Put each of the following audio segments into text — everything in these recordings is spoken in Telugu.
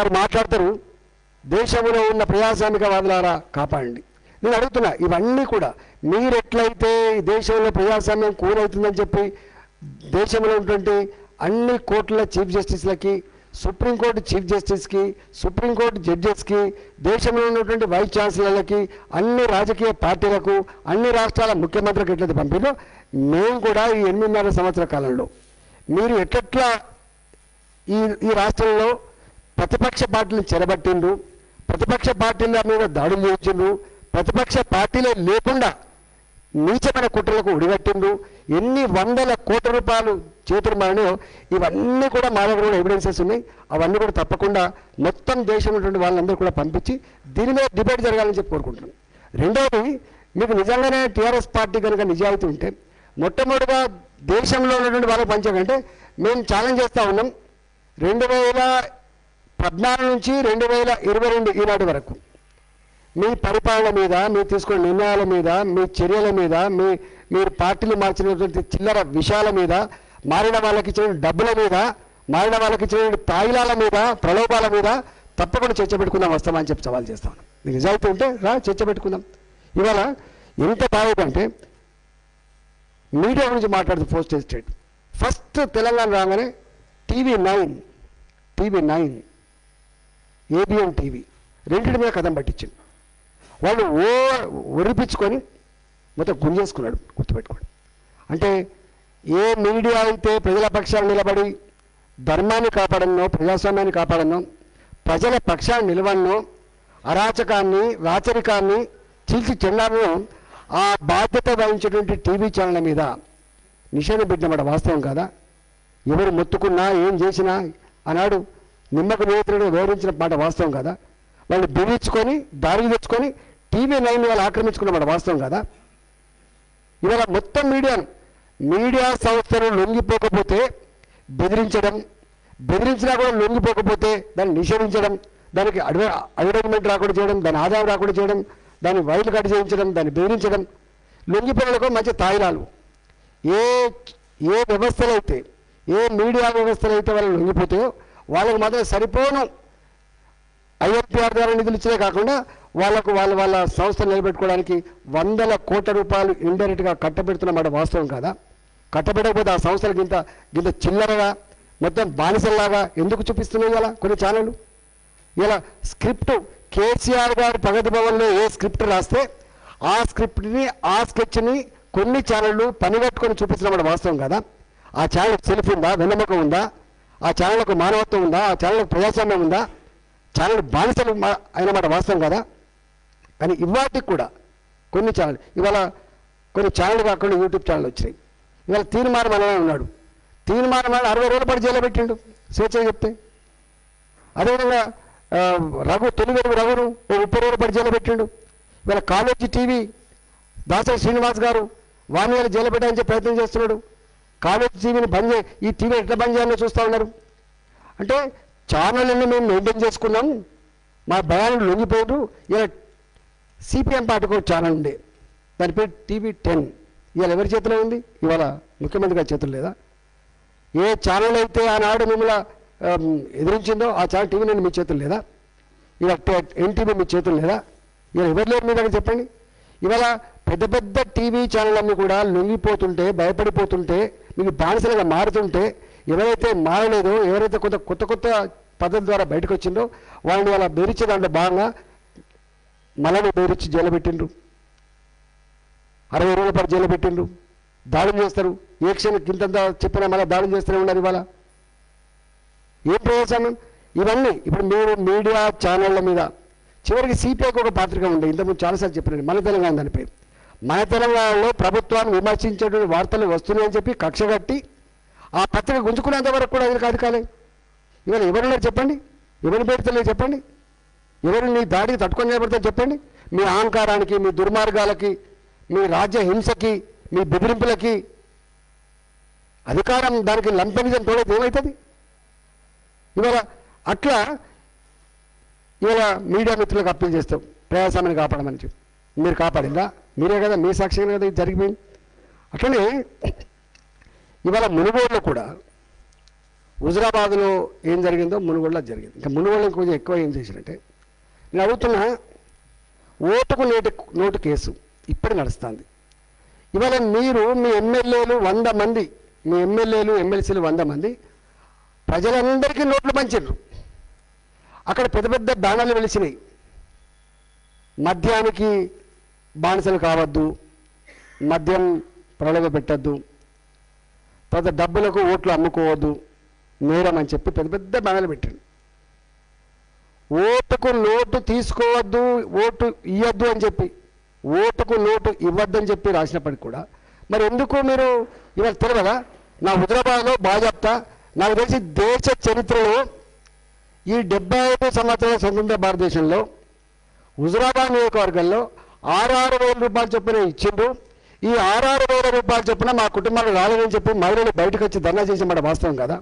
వారు మాట్లాడతారు దేశంలో ఉన్న ప్రజాస్వామికవాదులారా కాపాడండి నేను అడుగుతున్నా ఇవన్నీ కూడా మీరు ఎట్లయితే ఈ దేశంలో ప్రజాస్వామ్యం కూలవుతుందని చెప్పి దేశంలో ఉన్నటువంటి అన్ని కోర్టుల చీఫ్ జస్టిస్లకి సుప్రీంకోర్టు చీఫ్ జస్టిస్కి సుప్రీంకోర్టు జడ్జెస్కి దేశంలో ఉన్నటువంటి వైస్ ఛాన్సలర్లకి అన్ని రాజకీయ పార్టీలకు అన్ని రాష్ట్రాల ముఖ్యమంత్రులకు ఎట్లయితే పంపిలో మేము కూడా ఈ ఎనిమిదిన్నర సంవత్సరాల కాలంలో మీరు ఎట్లట్లా ఈ ఈ రాష్ట్రంలో ప్రతిపక్ష పార్టీలను చెరబట్టిండ్రు ప్రతిపక్ష పార్టీల మీద దాడులు చేయించిండ్రు ప్రతిపక్ష పార్టీలే లేకుండా నీచమైన కుట్రలకు ఉడిగట్టిండ్రు ఎన్ని వందల కోట్ల రూపాయలు చేతులు మారినో ఇవన్నీ కూడా మా దగ్గర కూడా ఎవిడెన్సెస్ ఉన్నాయి అవన్నీ కూడా తప్పకుండా మొత్తం దేశంలో ఉన్నటువంటి వాళ్ళందరూ కూడా పంపించి దీని మీద డిబేట్ జరగాలని చెప్పి కోరుకుంటున్నాను రెండవది మీకు నిజంగానే టీఆర్ఎస్ పార్టీ కనుక నిజాయితీ ఉంటే మొట్టమొదటిగా దేశంలో ఉన్నటువంటి వాళ్ళకి పంచాకంటే మేము ఛాలెంజ్ చేస్తూ ఉన్నాం రెండు వేల పద్నాలుగు నుంచి రెండు వేల ఇరవై రెండు ఈనాటి వరకు మీ పరిపాలన మీద మీరు తీసుకున్న నిర్ణయాల మీద మీ చర్యల మీద మీ మీరు పార్టీలు మార్చినటువంటి చిల్లర విషయాల మీద మారిన వాళ్ళకి ఇచ్చిన డబ్బుల మీద మారిన వాళ్ళకి ఇచ్చిన తాయిలాల మీద ప్రలోభాల మీద తప్పకుండా చర్చ పెట్టుకుందాం వస్తామని చెప్పి సవాల్ చేస్తాను మీకు నిజాయితీ ఉంటే రా చర్చ పెట్టుకుందాం ఇవాళ ఎంత బాగుందంటే మీడియా గురించి మాట్లాడుతూ పోస్ట్ స్టేట్ ఫస్ట్ తెలంగాణ రాగానే TV nine TV nine ABN TV రెండింటి మీద కథం పట్టించింది వాళ్ళు ఓ ఒరిపించుకొని మొత్తం గుంజేసుకున్నాడు గుర్తుపెట్టుకోండి అంటే ఏ మీడియా అయితే ప్రజల పక్షాన్ని నిలబడి ధర్మాన్ని కాపాడనో ప్రజాస్వామ్యాన్ని కాపాడనో ప్రజల పక్షాన్ని నిలవన్నో అరాచకాన్ని రాచరికాన్ని చీల్చి చెండాలను ఆ బాధ్యత వహించేటువంటి టీవీ ఛానళ్ళ మీద నిషేధం పెట్టినమాట వాస్తవం కాదా ఎవరు మొత్తుకున్నా ఏం చేసినా ఆనాడు నిమ్మకు నియంత్రణ వివరించిన మాట వాస్తవం కదా వాళ్ళు బిగించుకొని దారికి తెచ్చుకొని టీవీ నైన్ వాళ్ళు ఆక్రమించుకున్నమాట వాస్తవం కదా ఇవాళ మొత్తం మీడియాను మీడియా సంస్థలు లొంగిపోకపోతే బెదిరించడం బెదిరించినా కూడా లొంగిపోకపోతే దాన్ని నిషేధించడం దానికి అడ్వ అడ్వర్టైజ్మెంట్ రాకుండా చేయడం దాని ఆదాయం రాకుండా చేయడం దాన్ని వైర్లు కట్ చేయించడం దాన్ని బెదిరించడం లొంగిపోయినకు మంచి తాయిలాలు ఏ ఏ వ్యవస్థలు అయితే ఏ మీడియా వ్యవస్థలు అయితే వాళ్ళు లొంగిపోతాయో వాళ్ళకి మాత్రం సరిపోను ఐఎన్పిఆర్ ద్వారా నిధులు ఇచ్చే కాకుండా వాళ్ళకు వాళ్ళ వాళ్ళ సంస్థ నిలబెట్టుకోవడానికి వందల కోట్ల రూపాయలు ఇండైరెక్ట్గా కట్టబెడుతున్నమాట వాస్తవం కాదా కట్టబెట్టకపోతే ఆ సంస్థలకు ఇంత ఇంత చిల్లరగా మొత్తం బానిసల్లాగా ఎందుకు చూపిస్తున్నాయి ఇలా కొన్ని ఛానళ్ళు ఇలా స్క్రిప్ట్ కేసీఆర్ గారు ప్రగతి భవన్లో ఏ స్క్రిప్ట్ రాస్తే ఆ స్క్రిప్ట్ని ఆ స్కెచ్ని కొన్ని ఛానళ్ళు పనిగట్టుకొని చూపించడం వాస్తవం కదా ఆ ఛానల్ సెల్ఫ్ ఉందా వెన్నెముక ఉందా ఆ ఛానల్కు మానవత్వం ఉందా ఆ ఛానల్కు ప్రజాస్వామ్యం ఉందా ఛానల్ బానిసలు మా- అయినమాట వాస్తవం కదా కానీ ఇవాటికి కూడా కొన్ని ఛానల్ ఇవాళ కొన్ని ఛానల్ కాకుండా యూట్యూబ్ ఛానల్ వచ్చినాయి ఇవాళ తీర్మానం అనే ఉన్నాడు తీర్మానం అని అరవై రోజుల పాటు జైల్లో పెట్టిండు స్వేచ్ఛగా చెప్తే అదేవిధంగా ఆ, రఘు తొలి వెలుగు రఘును ఓ ముప్పై రోజుల పాటు జైల్లో పెట్టిండు ఇవాళ కాలేజీ టీవీ దాసరి శ్రీనివాస్ గారు వాణి గారు జైలు పెట్టడానికి ప్రయత్నం చేస్తున్నాడు కాలేజీ టీవీని బంద్ చే ఈ టీవీ ఎట్లా బంద్ చేయాలో చూస్తూ ఉన్నారు అంటే ఛానళ్ళని మేము మెయింటైన్ చేసుకున్నాం మా భయాన్ని లొంగిపోయారు ఇలా సిపిఎం పార్టీకి ఒక ఛానల్ ఉండే దాని పేరు టీవీ టెన్ ఇవాళ ఎవరి చేతిలో ఉంది ఇవాళ ముఖ్యమంత్రి గారి చేతుల్లో లేదా ఏ ఛానల్ అయితే ఆనాడు మిమ్మల్ని ఆమ్, ఎదిరించిందో ఆ ఛానల్ టీవీ నేను మీ చేతులు లేదా ఇలా ఎన్టీవీ మీ చేతులు లేదా ఇలా ఎవరు లేరు మీ దగ్గర చెప్పండి ఇవాళ పెద్ద పెద్ద టీవీ ఛానళ్ళన్నీ కూడా లొంగిపోతుంటే భయపడిపోతుంటే మీకు బానిసలుగా మారుతుంటే ఎవరైతే మారలేదో ఎవరైతే కొంత కొత్త కొత్త పద్ధతి ద్వారా బయటకు వచ్చిందో వాళ్ళని వాళ్ళ బెదిరించే దాంట్లో భాగంగా మనల్ని బెదిరించి జైలు పెట్టిండ్రు అరవై రోజుల పాటు జైలు పెట్టిండ్రు దాడులు చేస్తారు ఏ క్షణం కింతంత చెప్పినా మళ్ళీ దాడులు చేస్తూనే ఉన్నారు ఇవాళ ఏం ప్రయోజనం ఇవన్నీ ఇప్పుడు మీరు మీడియా ఛానళ్ళ మీద చివరికి సిపిఐకి ఒక పాత్రిక ఉండే ఇంతకుముందు చాలాసార్లు చెప్పినాను మన తెలంగాణ దాని పేరు మన తెలంగాణలో ప్రభుత్వాన్ని విమర్శించేటువంటి వార్తలు వస్తున్నాయని చెప్పి కక్ష కట్టి ఆ పత్రిక గుంజుకునేంత వరకు కూడా అది కాదు కాలే ఇవాళ ఎవరున్నారు చెప్పండి ఎవరిని పెడతలేదు చెప్పండి ఎవరు నీ దాడికి తట్టుకొని నిలబడతారు చెప్పండి మీ అహంకారానికి మీ దుర్మార్గాలకి మీ రాజ్య హింసకి మీ బెదిరింపులకి అధికారం దానికి లంపెనిజం తోడైతే ఏమవుతుంది ఇవాళ అట్లా ఇవాళ మీడియా మిత్రులకు అప్పీల్ చేస్తాం ప్రజాస్వామ్యాన్ని కాపాడమని చెప్పి మీరు కాపాడిందా మీరే కదా మీ సాక్ష్యంగా కదా ఇది జరిగిపోయింది అట్లనే ఇవాళ మునుగోడులో కూడా హుజరాబాద్లో ఏం జరిగిందో మునుగోడులో జరిగింది ఇంకా మునుగోడులో కొంచెం ఎక్కువ ఏం చేశారంటే నేను అడుగుతున్నా ఓటుకు నేటి నోటు కేసు ఇప్పుడు నడుస్తుంది ఇవాళ మీరు మీ ఎమ్మెల్యేలు వంద మంది మీ ఎమ్మెల్యేలు ఎమ్మెల్సీలు వంద మంది ప్రజలందరికీ నోట్లు పంచారు అక్కడ పెద్ద పెద్ద బ్యానర్లు వెలిసినాయి మద్యానికి బానిసలు కావద్దు మద్యం ప్రలోభ పెట్టద్దు తర్వాత డబ్బులకు ఓట్లు అమ్ముకోవద్దు నేరం అని చెప్పి పెద్ద పెద్ద బ్యానర్లు పెట్టారు ఓటుకు నోటు తీసుకోవద్దు ఓటు ఇవ్వద్దు అని చెప్పి ఓటుకు నోటు ఇవ్వద్దని చెప్పి రాసినప్పటికి కూడా మరి ఎందుకు మీరు ఇవాళ తెలియదా నా హుజరాబాద్లో బాజాప్తా నాకు తెలిసి దేశ చరిత్రలో ఈ డెబ్బై ఐదు సంవత్సరాల స్వతంత్ర భారతదేశంలో హుజరాబాద్ నియోజకవర్గంలో ఆరారు వేల రూపాయలు చొప్పున ఇచ్చిండు ఈ ఆరారు వేల రూపాయలు చొప్పున మా కుటుంబాలు రాలేదని చెప్పి మహిళలు బయటకు వచ్చి ధర్నా చేసిన మాట వాస్తవం కదా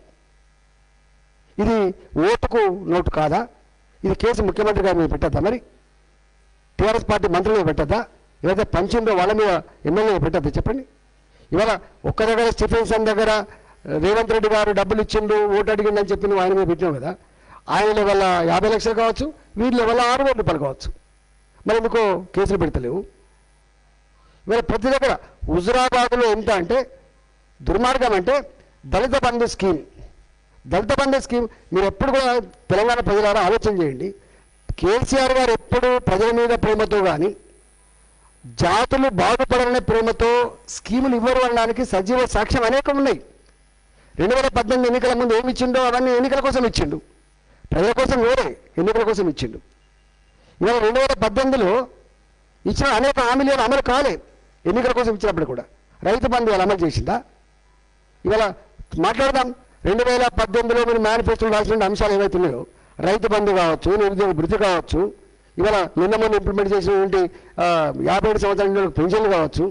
ఇది ఓటుకు నోటు కాదా ఇది కేసు ముఖ్యమంత్రి గారి మీద పెట్టద్దా మరి టీఆర్ఎస్ పార్టీ మంత్రుల మీద పెట్టద్దా ఏదైతే పంచిందో వాళ్ళ మీద ఎమ్మెల్యే మీద పెట్టద్దా చెప్పండి ఇవాళ ఒక్క దగ్గర స్టీఫెన్సన్ దగ్గర రేవంత్ రెడ్డి గారు డబ్బులు ఇచ్చిండు ఓటు అడిగిండని చెప్పి నువ్వు ఆయన మీద పెట్టినావు కదా ఆయన లెవెల్ యాభై లక్షలు కావచ్చు వీరి లెవెల్ ఆరు వేల రూపాయలు కావచ్చు మరి ఎందుకో కేసులు పెడతలేవు ఇవాళ ప్రతి దగ్గర హుజురాబాద్లో ఎంత అంటే దుర్మార్గం అంటే దళిత బంధు స్కీమ్ దళిత బంధు స్కీమ్ మీరు ఎప్పుడు కూడా తెలంగాణ ప్రజలారా ఆలోచన చేయండి కేసీఆర్ గారు ఎప్పుడు ప్రజల మీద ప్రేమతో కానీ జాతులు బాగుపడాలనే ప్రేమతో స్కీములు ఇవ్వరు అనడానికి సజీవ సాక్ష్యం అనేకం ఉన్నాయి రెండు వేల పద్దెనిమిది ఎన్నికల ముందు ఏమి ఇచ్చిండో అవన్నీ ఎన్నికల కోసం ఇచ్చిండు ప్రజల కోసం వేరే ఎన్నికల కోసం ఇచ్చిండు ఇవాళ రెండు వేల పద్దెనిమిదిలో ఇచ్చిన అనేక హామీలు ఏమీ అమలు కాలే ఎన్నికల కోసం ఇచ్చినప్పుడు కూడా రైతు బంధు వాళ్ళు అమలు చేసిందా ఇవాళ మాట్లాడదాం రెండు వేల పద్దెనిమిదిలో మీరు మేనిఫెస్టోలో రాసిన అంశాలు ఏవైతున్నాయో రైతు బంధు కావచ్చు నిరుద్యోగ భృతి కావచ్చు ఇవాళ నిన్న మొన్న ఇంప్లిమెంట్ చేసినటువంటి ఆ, యాభై ఏడు సంవత్సరాల పెన్షన్లు కావచ్చు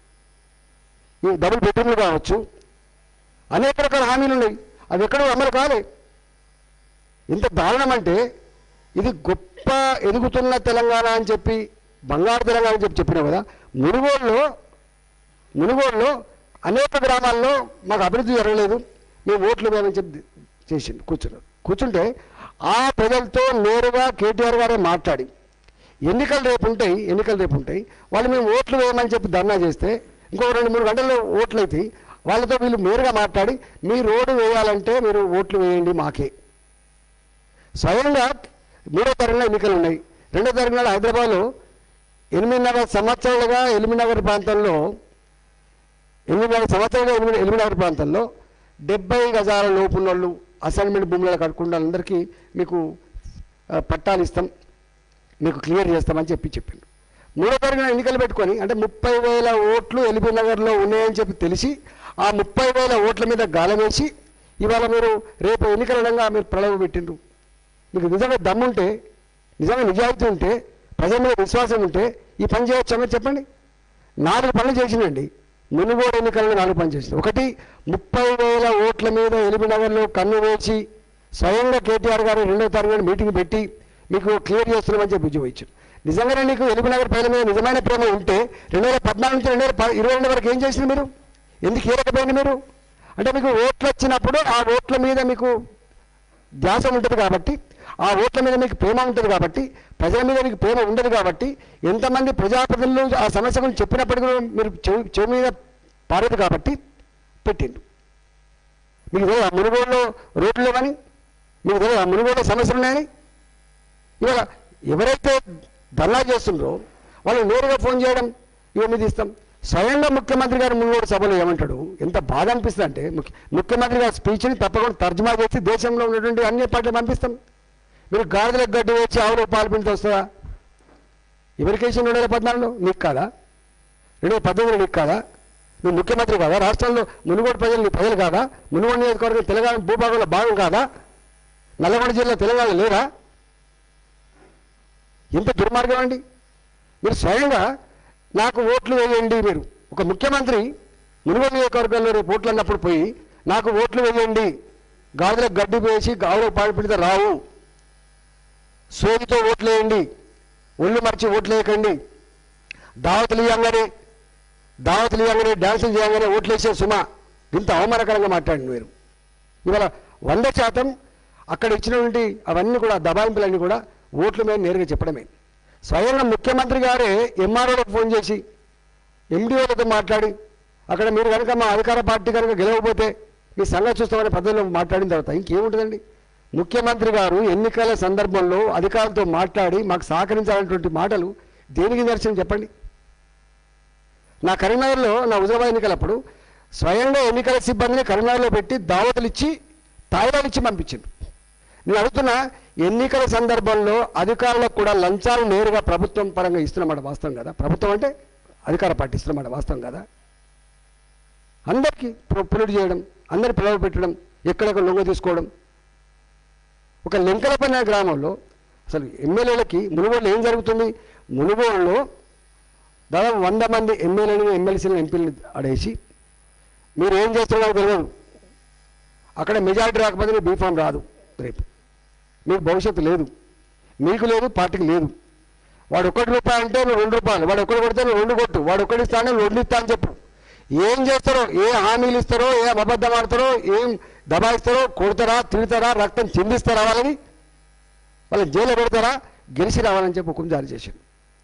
ఈ డబుల్ బెడ్రూమ్లు కావచ్చు అనేక రకాల హామీలు ఉన్నాయి అవి ఎక్కడో అమలు కాలే ఎంత దారుణం అంటే ఇది గొప్ప ఎదుగుతున్న తెలంగాణ అని చెప్పి బంగారు తెలంగాణ అని చెప్పి చెప్పినావు కదా మునుగోడులో మునుగోడులో అనేక గ్రామాల్లో మాకు అభివృద్ధి జరగలేదు మేము ఓట్లు వేయమని చెప్పి చేసిండు కూర్చున్నారు కూర్చుంటే ఆ ప్రజలతో నేరుగా కేటీఆర్ గారే మాట్లాడి ఎన్నికలు రేపు ఉంటాయి ఎన్నికలు రేపు ఉంటాయి వాళ్ళు మేము ఓట్లు వేయమని చెప్పి ధర్నా చేస్తే ఇంకో రెండు మూడు గంటల్లో ఓట్లు అవుతాయి వాళ్ళతో వీళ్ళు నేరుగా మాట్లాడి మీ రోడ్డు వేయాలంటే మీరు ఓట్లు వేయండి మాకే స్వయంగా మూడో తరంలో ఎన్నికలు ఉన్నాయి రెండో తరంలో హైదరాబాద్లో ఎనిమిదిన్నర సంవత్సరాలుగా ఎలిమినగర్ ప్రాంతంలో ఎనిమిదిన్నర సంవత్సరాలుగా ఎనిమిది ఎలిమినగర్ ప్రాంతంలో డెబ్బై గజాల లోపున్నోళ్ళు అసైన్మెంట్ భూములలో కట్టుకున్న వాళ్ళందరికీ మీకు ఆ, పట్టాలు ఇస్తాం మీకు క్లియర్ చేస్తామని చెప్పి చెప్పిండు మూడో తరగతి ఎన్నికలు పెట్టుకొని అంటే ముప్పై వేల ఓట్లు ఎల్బీ నగర్లో ఉన్నాయని చెప్పి తెలిసి ఆ ముప్పై వేల ఓట్ల మీద గాలం వేసి ఇవాళ మీరు రేపు ఎన్నికల విధంగా మీరు ప్రలోభ పెట్టిండ్రు మీకు నిజంగా దమ్ముంటే నిజంగా నిజాయితీ ఉంటే ప్రజల మీద విశ్వాసం ఉంటే ఈ పని చేయొచ్చా చెప్పండి నాలుగు పనులు చేసిందండి మునుగోడు ఎన్నికల్లో నాలుగు పనులు చేసింది ఒకటి ముప్పై వేల ఓట్ల మీద ఎలిబినగర్లో కన్ను వేసి స్వయంగా కేటీఆర్ గారు రెండో తారీఖు మీటింగ్ పెట్టి మీకు క్లియర్ చేస్తున్నామని చెప్పి విజయం ఇచ్చారు నిజంగానే నీకు ఎలిబినగర్ ప్రజల మీద నిజమైన ప్రేమ ఉంటే రెండు వేల పద్నాలుగు నుంచి రెండు వేల ప- ఇరవై రెండు వరకు ఏం చేసింది మీరు ఎందుకు ఏరకపోయింది మీరు అంటే మీకు ఓట్లు వచ్చినప్పుడు ఆ ఓట్ల మీద మీకు ధ్యాస ఉంటుంది కాబట్టి ఆ ఓట్ల మీద మీకు ప్రేమ ఉంటుంది కాబట్టి ప్రజల మీద మీకు ప్రేమ ఉండదు కాబట్టి ఎంతమంది ప్రజాప్రతినిధులు ఆ సమస్య గురించి చెప్పినప్పటికీ కూడా మీరు చెవి చెవి మీద పారేది కాబట్టి పెట్టిండు మీకు తెలియదు ఆ మునుగోడులో రోడ్లు లేవని మీకు తెలియదు ఆ మునుగోడులో సమస్యలు ఉన్నాయని ఇవాళ ఎవరైతే ధర్నా చేస్తుండ్రో వాళ్ళు నేరుగా ఫోన్ చేయడం ఇవి మీద ఇస్తాం స్వయంగా ముఖ్యమంత్రి గారు మునుగోడు సభలో ఏమంటాడు ఎంత బాధ అనిపిస్తుంది అంటే ముఖ్య ముఖ్యమంత్రి గారి స్పీచ్ని తప్పకుండా తర్జుమా చేసి దేశంలో ఉన్నటువంటి అన్ని పార్టీలు పంపిస్తాం మీరు గాడిదలకు గడ్డి వచ్చి ఆవులకు పాలు పిండి వస్తుందా ఎవరికేసి రెండు వేల పద్నాలుగులో నీకు కాదా రెండు వేల పద్దెనిమిదిలో నీకు కాదా నువ్వు ముఖ్యమంత్రి కాదా రాష్ట్రంలో మునుగోడు ప్రజలు నీ ప్రజలు కాదా మునుగోడు నియోజకవర్గం తెలంగాణ భూభాగంలో భాగం కాదా నల్లగొండ జిల్లా తెలంగాణ లేరా ఎంత దుర్మార్గం అండి మీరు స్వయంగా నాకు ఓట్లు వేయండి మీరు ఒక ముఖ్యమంత్రి మునుగోడు నియోజకవర్గంలో రేపు ఓట్లు అన్నప్పుడు పోయి నాకు ఓట్లు వేయండి గాజులకు గడ్డి వేసి గావులకు పాడు పెడితే రావు సోదితో ఓట్లు వేయండి ఒళ్ళు మర్చి ఓట్లు వేయకండి దావతులు ఇవ్వగానే దావతులు ఇవ్వగానే డ్యాన్సులు చేయగానే ఓట్లు వేసే సుమ ఇంత అవమానకరంగా మాట్లాడండి మీరు ఇవాళ వంద శాతం అక్కడ ఇచ్చినటువంటి అవన్నీ కూడా దబాయింపులన్నీ కూడా ఓట్ల మీద నేరుగా చెప్పడమే స్వయంగా ముఖ్యమంత్రి గారే ఎంఆర్ఓలకు ఫోన్ చేసి ఎండిఓలతో మాట్లాడి అక్కడ మీరు కనుక మా అధికార పార్టీ కనుక గెలవకపోతే మీ సంగతి చూస్తామనే పద్ధతిలో మాట్లాడిన తర్వాత ఇంకేముంటుందండి ముఖ్యమంత్రి గారు ఎన్నికల సందర్భంలో అధికారులతో మాట్లాడి మాకు సహకరించాలనేటువంటి మాటలు దేనికి నిదర్శనం చెప్పండి నా కరీంనగర్లో నా హుజరాబాద్ ఎన్నికలప్పుడు స్వయంగా ఎన్నికల సిబ్బందిని కరీంనగర్లో పెట్టి దావతులు ఇచ్చి తాయిలాలు ఇచ్చి పంపించింది నేను అడుగుతున్నా ఎన్నికల సందర్భంలో అధికారులకు కూడా లంచాలు నేరుగా ప్రభుత్వం పరంగా ఇస్తున్నమాట వాస్తవం కదా ప్రభుత్వం అంటే అధికార పార్టీ ఇస్తున్నమాట వాస్తవం కదా అందరికీ పులుడు చేయడం అందరి పిలవ పెట్టడం ఎక్కడెక్కడ లొంగ తీసుకోవడం ఒక లెంకలపన్న గ్రామంలో అసలు ఎమ్మెల్యేలకి మునుగోడులో ఏం జరుగుతుంది మునుగోడులో దాదాపు వంద మంది ఎమ్మెల్యేలను ఎమ్మెల్సీలను ఎంపీలను అడేసి మీరు ఏం చేస్తున్నారో తెలియదు అక్కడ మెజారిటీ రాకపోతే మీకు బీఫామ్ రాదు రేపు మీకు భవిష్యత్తు లేదు మీకు లేదు పార్టీకి లేదు వాడు ఒకటి రూపాయి అంటే నువ్వు రెండు రూపాయలు వాడు ఒకటి కొడితే నువ్వు రెండు కొట్టు వాడు ఒకటి ఇస్తానే నువ్వు రెండు ఇస్తా అని చెప్పు ఏం చేస్తారో ఏ హామీలు ఇస్తారో ఏ అబద్ధం ఆడతారో ఏం దబాయిస్తారో కొడతారా తిడతారా రక్తం చిందిస్తారా వాళ్ళని వాళ్ళని జైలు పెడతారా గెలిచి రావాలని చెప్పి హుకుం జారీ చేసిండు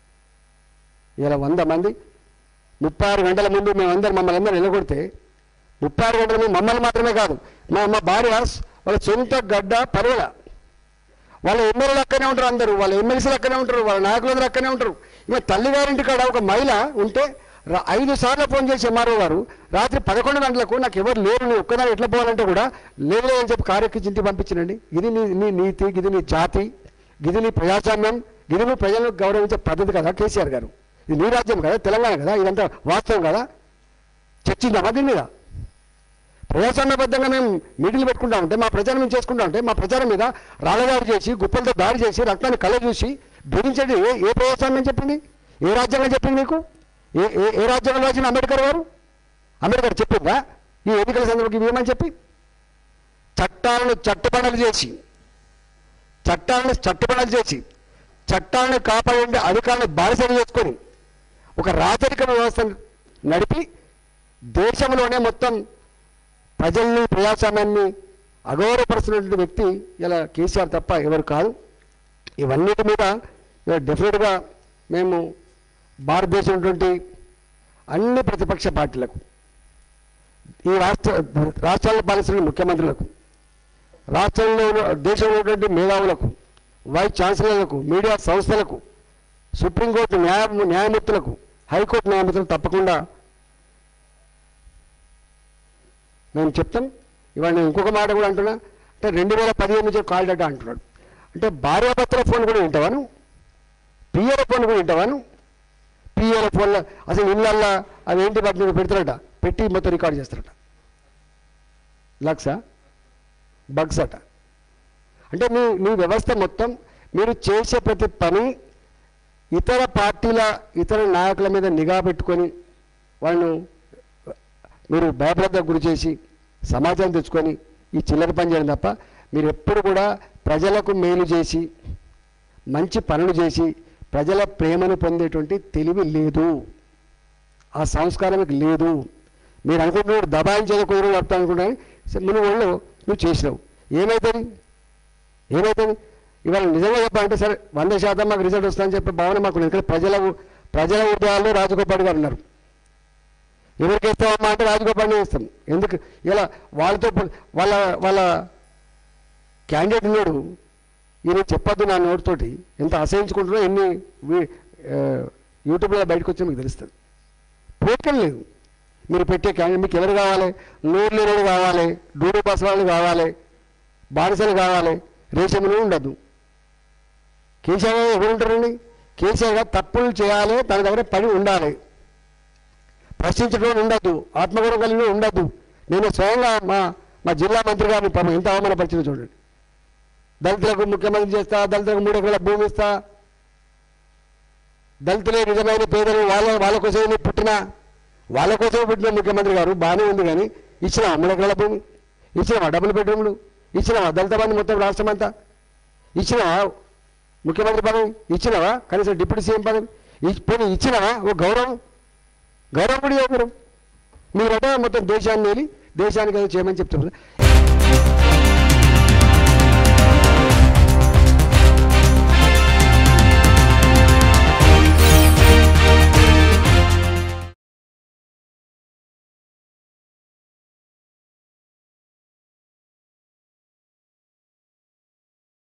ఇలా వంద మంది ముప్పై ఆరు గంటల ముందు మేమందరం మమ్మల్ని అందరూ నిలగొడితే ముప్పై ఆరు గంటల ముందు మమ్మల్ని మాత్రమే కాదు మా మా భార్య వాళ్ళ సొంత గడ్డ పరువుల వాళ్ళ ఎమ్మెల్యేలు అక్కనే ఉంటారు అందరూ వాళ్ళ ఎమ్మెల్సీలు అక్కనే ఉంటారు వాళ్ళ నాయకులందరూ అక్కనే ఉంటారు ఇక తల్లిగారింటి కాడ ఒక మహిళ ఉంటే రా- ఐదు సార్లు ఫోన్ చేసి ఎంఆర్ఓ గారు రాత్రి పదకొండు గంటలకు నాకు ఎవరు లేరు నేను ఒక్కదాన్ని ఎట్లా పోవాలంటే కూడా లేదు అని చెప్పి కారెక్కి చింటి పంపించినండి ఇది నీ నీ నీతి ఇది నీ జాతి ఇది నీ ప్రజాస్వామ్యం ఇది నువ్వు ప్రజలను గౌరవించే పద్ధతి కదా కేసీఆర్ గారు ఇది నీ రాజ్యం కదా తెలంగాణ కదా ఇదంతా వాస్తవం కదా చర్చిందామా దీని మీద ప్రజాస్వామ్యబద్ధంగా మేము మీటింగ్లు పెట్టుకుంటా ఉంటే మా ప్రచారం మేము చేసుకుంటా ఉంటే మా ప్రచారం మీద రాళ్ళదాడి చేసి గుప్పలతో దాడి చేసి రక్తాన్ని కళ్ళ చూసి బెదిరించేది ఏ ఏ ప్రజాస్వామ్యం చెప్పింది ఏ రాజ్యాంగం చెప్పింది మీకు ఏ ఏ ఏ రాజ్యాంగం రాసిన అంబేద్కర్ గారు అంబేద్కర్ చెప్పిందా ఈ ఎన్నికల సందర్భంగా ఇవి ఏమని చెప్పి చట్టాలను చట్టపడలు చేసి చట్టాలను చట్టపడలు చేసి చట్టాలను కాపాడే అధికారులను బానిసలు చేసుకొని ఒక రాచరిక వ్యవస్థను నడిపి దేశంలోనే మొత్తం ప్రజల్ని ప్రజాస్వామ్యాన్ని అగౌరవపరుస్తున్నటువంటి వ్యక్తి ఇలా కేసీఆర్ తప్ప ఎవరు కాదు ఇవన్నిటి మీద ఇలా డెఫినెట్గా మేము భారతదేశం ఉన్నటువంటి అన్ని ప్రతిపక్ష పార్టీలకు ఈ రాష్ట్ర రాష్ట్రాల పాలిస్తున్న ముఖ్యమంత్రులకు రాష్ట్రంలో ఉన్న దేశంలో ఉన్నటువంటి మేధావులకు వైస్ ఛాన్సలర్లకు మీడియా సంస్థలకు సుప్రీంకోర్టు న్యాయ న్యాయమూర్తులకు హైకోర్టు న్యాయమూర్తులకు తప్పకుండా మేము చెప్తాం ఇవాళ నేను ఇంకొక మాట కూడా అంటున్నా అంటే రెండు వేల పదిహేను నుంచి కాల్ డేటా అంటున్నాడు అంటే భార్యాభర్తల ఫోన్ కూడా వింటావాను పిఏల ఫోన్ కూడా వింటావాను పిఏల ఫోన్లో అసలు ఇళ్ళల్లో అవి ఏంటి వాటిని పెడతారట పెట్టి మొత్తం రికార్డ్ చేస్తారట లక్సా బగ్స్ అట అంటే మీ మీ వ్యవస్థ మొత్తం మీరు చేసే ప్రతి పని ఇతర పార్టీల ఇతర నాయకుల మీద నిఘా పెట్టుకొని వాళ్ళను మీరు భయభ్రతకు గురి చేసి సమాచారం తెచ్చుకొని ఈ చిల్లర పని చేయడం తప్ప మీరు ఎప్పుడు కూడా ప్రజలకు మేలు చేసి మంచి పనులు చేసి ప్రజల ప్రేమను పొందేటువంటి తెలివి లేదు ఆ సంస్కారం మీకు లేదు మీరు అనుకుంటున్నారు దబాయించేది కుదురు చెప్తా అనుకుంటాను మును వాళ్ళు నువ్వు చేసినావు ఏమవుతుంది ఏమవుతుంది ఇవాళ నిజంగా చెప్పాలంటే సరే వంద శాతం మాకు రిజల్ట్ వస్తుందని చెప్పి భావన మాకు ఉంది. ఇక్కడ ప్రజల ప్రజల ఉద్యోగాల్లో రాజగోపాల్ గారు ఉన్నారు ఎవరికి ఇస్తామమ్మా అంటే రాజగోపాల్ని ఇస్తాం ఎందుకు ఇలా వాళ్ళతో పో- వాళ్ళ వాళ్ళ క్యాండిడేట్ ఉన్నాడు ఈయన చెప్పొద్దు నా నోటితోటి ఎంత అసహించుకుంటున్నా ఎన్ని వీ- ఆ, యూట్యూబ్లో బయటకు వచ్చి మీకు తెలుస్తుంది పోటీ లేదు మీరు పెట్టే క్యాండిడేట్ మీకు ఎవరు కావాలి నోరు లేనివాడు కావాలి డూడు బసవాళ్ళు కావాలి బానిసలు కావాలి రేషన్లు ఉండదు కేసీఆర్ గారు ఎవరు ఉంటారండి కేసీఆర్ గారు తప్పులు చేయాలి తన దగ్గర పని ఉండాలి ప్రశ్నించడం ఉండద్దు ఆత్మగౌరవం కలిగి ఉండద్దు నేను స్వయంగా మా మా జిల్లా మంత్రి గారిని పాపం ఎంత అవమానపరిచిందో చూడండి దళితులకు ముఖ్యమంత్రి చేస్తా దళితులకు మూడు ఎకరాల భూమి ఇస్తా దళితులే నిజమైన పేదలు వాళ్ళ వాళ్ళ కోసమే నువ్వు పుట్టినా వాళ్ళ కోసమే పుట్టిన ముఖ్యమంత్రి గారు బాగానే ఉంది కానీ ఇచ్చినావా మూడు ఎకరాల భూమి ఇచ్చినావా డబుల్ బెడ్రూమ్లు ఇచ్చినావా దళిత బంధు మొత్తం రాష్ట్రం అంతా ఇచ్చినావా ముఖ్యమంత్రి పదవి ఇచ్చినావా కనీసం డిప్యూటీ సీఎం పదవి ఇ- పోనీ ఇచ్చినావా ఓ గౌరవం గౌరవం కూడా ఇవ్వరు మీరట మొత్తం దేశాన్ని వెళ్ళి దేశానికి ఏదో చేయమని చెప్తున్నారు